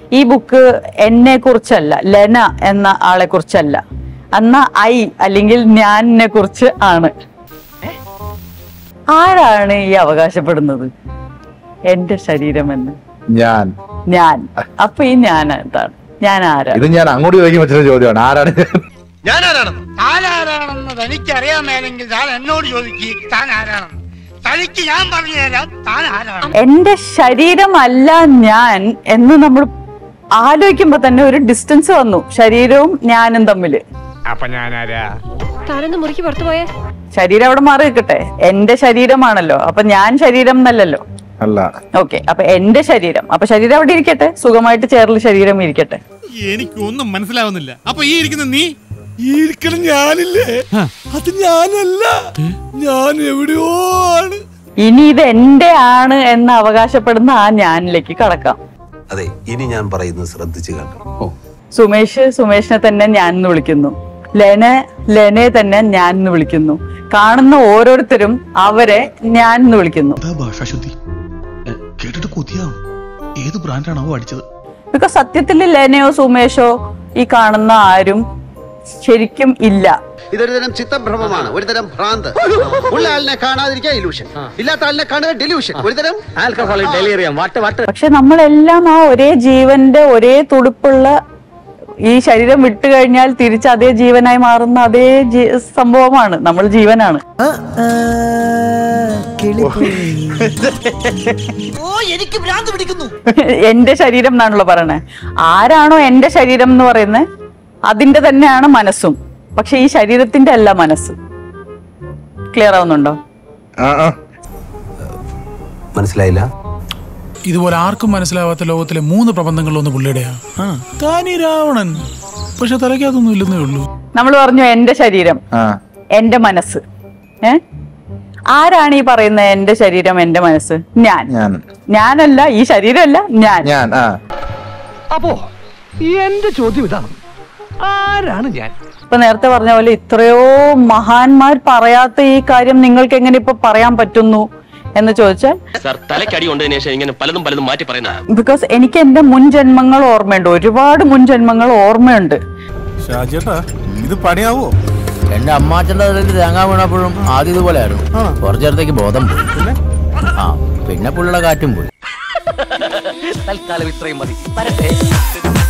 ഈ ബുക്ക് എന്നെ കുറിച്ചല്ല ലെന എന്ന ആളെ കുറിച്ചല്ല എന്നാ ഐ അല്ലെങ്കിൽ ഞാനിനെ കുറിച്ച് ആണ് ആരാണ് ഈ അവകാശപ്പെടുന്നത് എന്റെ ശരീരമെന്ന് ഞാൻ ഞാൻ അപ്പൊ ഈ ഞാൻ എന്താണ് ഞാൻ ആരാണ് ഇത് ഞാൻ അങ്ങോട്ട് ചോദിക്കാൻ പറ്റുന്ന ചോദ്യമാണ് ആരാണ് ഞാൻ? താനാരാണെന്ന് തനിക്കറിയാൻ മേലെങ്കിൽ താൻ എന്നോട് ചോദിക്കുക താൻ ആരാണെന്ന് തനിക്ക് ഞാൻ പറഞ്ഞു തരാം താൻ ആരാണ് എന്റെ ശരീരമല്ല ഞാൻ എന്ന് നമ്മൾ ആലോചിക്കുമ്പോ തന്നെ ഒരു ഡിസ്റ്റൻസ് വന്നു ശരീരവും ഞാനും തമ്മില് അപ്പൊ ഞാനാരാ താനൊന്ന് മുറിക്ക് പുറത്തു പോയേ ശരീരം അവിടെ മാറി നിൽക്കട്ടെ എന്റെ ശരീരമാണല്ലോ അപ്പൊ ഞാൻ ശരീരം എന്നല്ലല്ലോ അല്ല ഓക്കെ അപ്പൊ എന്റെ ശരീരം അപ്പൊ ശരീരം അവിടെ ഇരിക്കട്ടെ സുഖമായിട്ട് ചേർന്ന് ശരീരം ഇരിക്കട്ടെ എനിക്കൊന്നും മനസ്സിലാവുന്നില്ല അപ്പൊ ഈ ഇരിക്കുന്ന നീ ഈ ഇരിക്കണം ഞാനില്ലേ അത് ഞാനല്ല ഞാൻ എവിടെയോ ആണ് ഇനി ഇത് എന്റെ ആണ് എന്ന് അവകാശപ്പെടുന്ന ആ ഞാനിലേക്ക് കടക്കാം അതെ ഇനി ഞാൻ പറയുന്നത് ശ്രദ്ധിച്ചു കേട്ടോ സുമേഷ് സുമേഷിനെ തന്നെ ഞാൻ എന്ന് വിളിക്കുന്നു ലെന ലെനെ തന്നെ ഞാൻ എന്ന് വിളിക്കുന്നു കാണുന്ന ഓരോരുത്തരും അവരെ ഞാൻ എന്ന് വിളിക്കുന്നു ഭാഷാശുദ്ധി കേട്ടിട്ട് കൊതിയാവും ഏത് ബ്രാൻഡാണാവോ അടിച്ചത് ബിക്കോസ് സത്യത്തിൽ ലെനയോ സുമേഷോ ഈ കാണുന്ന ആരും ശരിക്കും ഇല്ല ഇതൊരു തരം ചിത്തഭ്രമമാണ് ഒരു തരം ഭ്രാന്ത് ഉള്ള ആളിനെ കാണാതിരിക്കുക ഇലൂഷൻ ഇല്ലാത്ത ആളിനെ കാണുക ഡെലിയൂഷൻ ഒരു തരം ആൽക്കഹോളിക് ഡെലിറിയം വാട്ട് വാട്ട് പക്ഷെ നമ്മളെല്ലാം ആ ഒരേ ജീവന്റെ ഒരേ തുടുപ്പുള്ള ഈ ശരീരം വിട്ടു കഴിഞ്ഞാൽ തിരിച്ച് അതേ ജീവനായി മാറുന്ന അതേ ജീ- സംഭവമാണ് നമ്മൾ ജീവനാണ് എന്റെ ശരീരം എന്നാണല്ലോ പറയണേ ആരാണോ എന്റെ ശരീരം എന്ന് പറയുന്നത് അതിന്റെ തന്നെയാണ് മനസ്സും പക്ഷെ ഈ ശരീരത്തിന്റെ അല്ല മനസ്സ് ക്ലിയർ ആവുന്നുണ്ടോ ആ, ആ. മനസ്സിലായില്ല ഇതുപോലെ ആർക്കും മനസ്സിലാവാത്ത ലോകത്തിലെ മൂന്ന് പ്രബന്ധങ്ങളിലൊന്ന് പുള്ളിയുടെയാ താനീ രാവണൻ പക്ഷെ തലയ്ക്കകത്തൊന്നും ഇല്ലെന്നേ ഉള്ളൂ നമ്മൾ പറഞ്ഞു എന്റെ ശരീരം ആ എന്റെ മനസ്സ് ഏ ആരാണ് ഈ പറയുന്നത് എന്റെ ശരീരം എന്റെ മനസ്സ് ഞാൻ ഞാൻ ഞാനല്ല ഈ ശരീരമല്ല ഞാൻ ഞാൻ ആ അപ്പോ എന്റെ ചോദ്യം ഇതാണ് ആരാണ് ഞാൻ ഇപ്പൊ നേരത്തെ പറഞ്ഞ പോലെ ഇത്രയോ മഹാന്മാർ പറയാത്ത ഈ കാര്യം നിങ്ങൾക്ക് എങ്ങനെ ഇപ്പൊ പറയാൻ പറ്റുന്നു എന്ന് ചോദിച്ചാൽ സാർ തലക്കടി കൊണ്ടതിന് ശേഷം ഇങ്ങനെ പലതും പലതും മാറ്റി പറയുന്ന ബിക്കോസ് എനിക്ക് എന്റെ മുൻ ജന്മങ്ങൾ ഓർമ്മയുണ്ട് ഒരുപാട് മുൻ ജന്മങ്ങൾ ഓർമ്മയുണ്ട് ഷാജേട്ടാ ഇത് പണിയാവോ എന്റെ അമ്മാച്ചന്റെ തലയിൽ തേങ്ങ വീണപ്പോഴും ആദ്യം ഇതുപോലെ ആയിരുന്നു കുറച്ചു നേരത്തേക്ക് ബോധം പോയി ആ പിന്നെ പുള്ളിയുടെ കാറ്റും പോയി തൽക്കാലം ഇത്രയും മതി